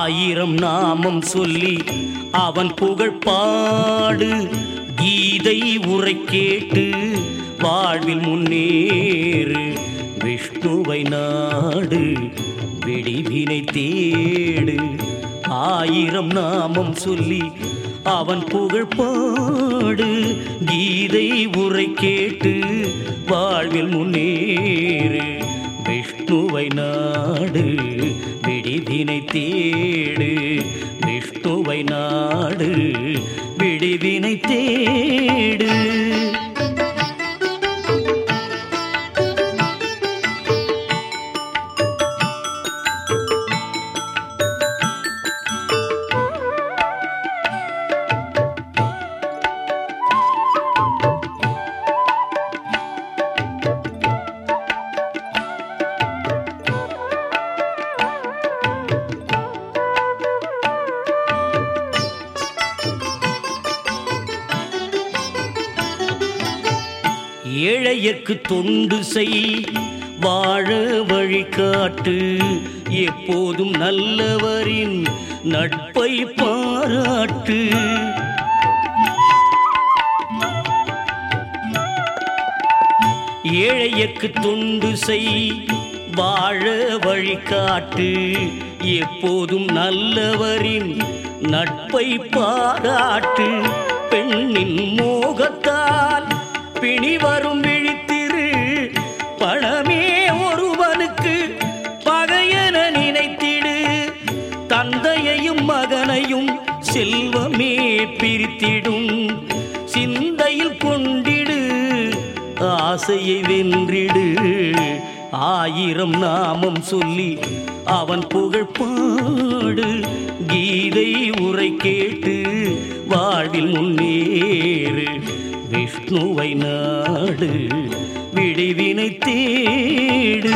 ஆயிரம் நாமம் சொல்லி அவன் புகழ் பாடு கீதை உரை கேட்டு வாழ்வில் முன்னேறு விஷ்ணுவை நாடு வெடிவினை தேடு ஆயிரம் நாமம் சொல்லி அவன் புகழ் பாடு கீதை உரை கேட்டு வாழ்வில் முன்னேறு விஷ்ணுவை நாடு விடிவினை தேடு விஷ்ணுவை நாடு விடிவினை தேடு ஏழையர்க்கு தொண்டு செய் வாழ வழிகாட்டு எப்போதும் நல்லவரின் நட்பை பாராட்டு ஏழையர்க்கு தொண்டு செய் வாழ வழிகாட்டு எப்போதும் நல்லவரின் நட்பை பாராட்டு பெண்ணின் மோகத்தால் பிணி வரும் விழித்திரு பணமே ஒருவனுக்கு பகையென நினைத்திடு தந்தையையும் மகனையும் செல்வமே பிரித்திடும் சிந்தையில் கொண்டிடு ஆசையை வென்றிடு ஆயிரம் நாமம் சொல்லி அவன் புகழ் பாடு கீதை உரை கேட்டு வாழ்வில் முன்னேறு விஷ்ணுவை நாடு விடிவினை தேடு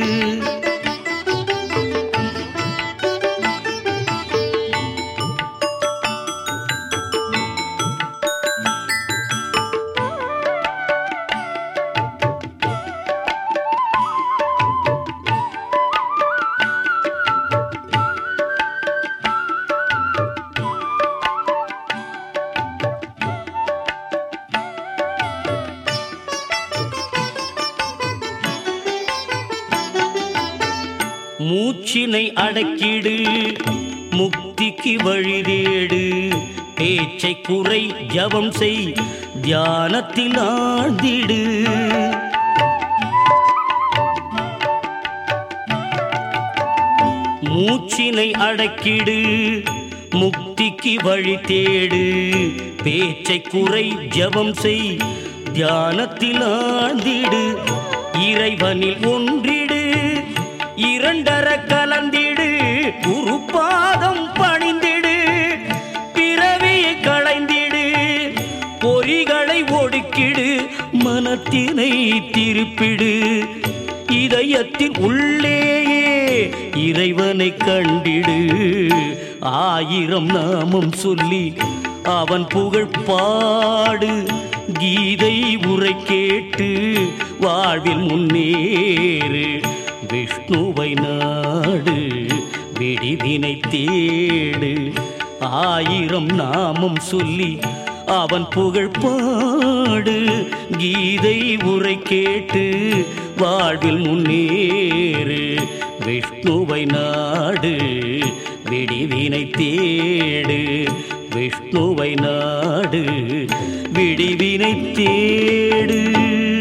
மூச்சினை அடக்கிடு முக்திக்கு வழிதேடு பேச்சை குறை ஜபம் செய் தியானத்தில் ஆழ்ந்திடு மூச்சினை அடக்கிடு முக்திக்கு வழி தேடு பேச்சை குறை ஜபம் செய் தியானத்தில் ஆழ்ந்திடு இறைவனில் ஒன்றிடு இரண்டர கலந்திடு குருபாதம் பணிந்திடு பிறவியை களைந்திடு பொறிகளை ஒடுக்கிடு மனத்தினை திருப்பிடு இதயத்தின் உள்ளேயே இறைவனை கண்டிடு ஆயிரம் நாமம் சொல்லி அவன் புகழ் பாடு கீதை உரை கேட்டு வாழ்வில் முன்னேறு விஷ்ணுவை நாடு விடிவினை தேடு ஆயிரம் நாமம் சொல்லி அவன் புகழ் பாடு கீதை உரை கேட்டு வாழ்வில் முன்னேறு விஷ்ணுவை நாடு விடிவினை தேடு விஷ்ணுவை நாடு விடிவினை தேடு